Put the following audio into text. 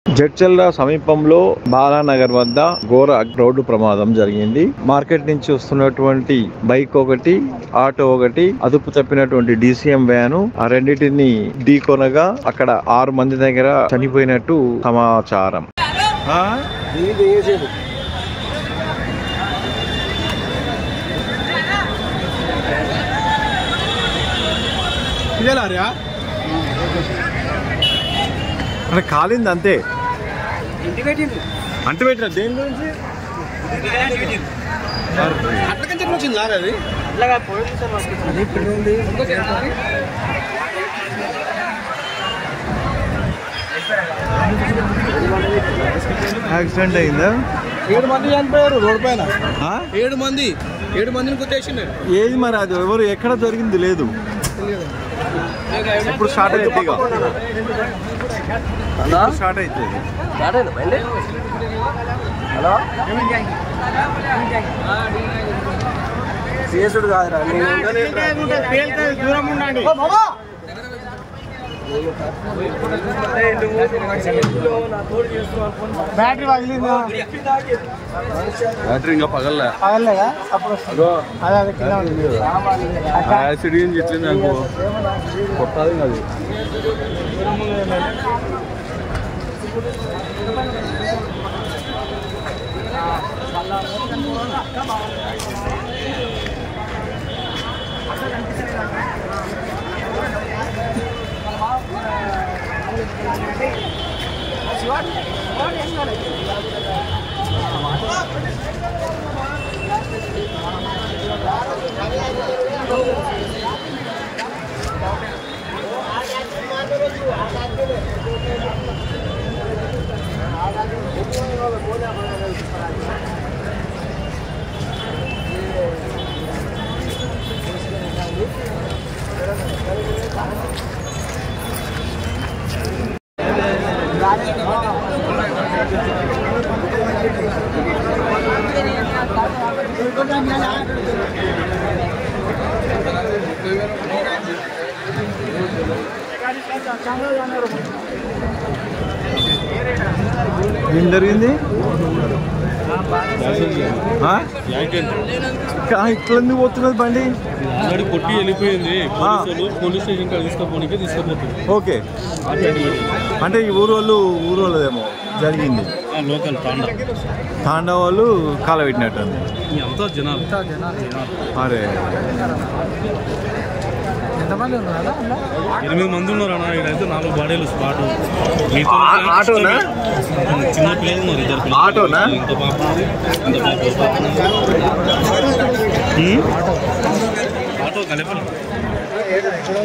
జడ్చల్ల సమీపంలో బాలానగర్ వద్ద ఘోర రోడ్డు ప్రమాదం జరిగింది మార్కెట్ నుంచి వస్తున్నటువంటి బైక్ ఒకటి ఆటో ఒకటి అదుపు తప్పినటువంటి డీసీఎం వ్యాను ఆ రెండింటిని ఢీకొనగా అక్కడ ఆరు మంది దగ్గర చనిపోయినట్టు సమాచారం ఆ? అంటే కాలింది అంతే అంటే పెట్టిన దేని గురించి యాక్సిడెంట్ అయిందా ఏడు మంది చనిపోయారు రోడ్డు పైన ఆ? ఏడు మంది ఏడు మందిని గుర్తేసిండు ఏది మరి అది ఎవరు ఎక్కడ జరిగింది లేదు ఇప్పుడు స్టార్ట్ అవుతుంది ఇక ఇప్పుడు స్టార్ట్ అవుతుంది హలో చేసుడు కాదురా దూరం ఉండండి బ్యాటరీ పగిలిందా బ్యాటరీ ఇంకా పగలలే పగలలేదా అప్పుడు అదే అదే కింద ఉంది. యాసిడ్ ఏం చెట్లేదు నాకు కొత్తది అది ఏం జరిగింది ఆ? కా- ఇట్లా ఎందుకు పోతున్నది బండి ఆల్రెడీ కొట్టి వెళ్ళిపోయింది పోలీసులు పోలీస్ స్టేషన్ కాడ తీసుకుపోనికే తీసుకుపోతుంది ఓకే అంటే ఈ ఊరు వాళ్ళు ఊరు వాళ్ళదేమో జరిగింది లోకల్ తాండా తాండా వాళ్ళు కాల పెట్టినట్టుంది అంతా జనాలు అరే ఎంతమంది ఉన్నారు ఎనిమిది మంది ఉన్నారు అన్న ఇక్కడైతే నాలుగు బాడీలు స్పాట్ మీతో ఆ- ఆటోనా? చిన్న పిల్లలు ఉన్నారు ఇద్దరు పిల్లలు. ఆటోనా? ఇంత పాప ఇంత పాప హ్మ్? ఆటో కలిపి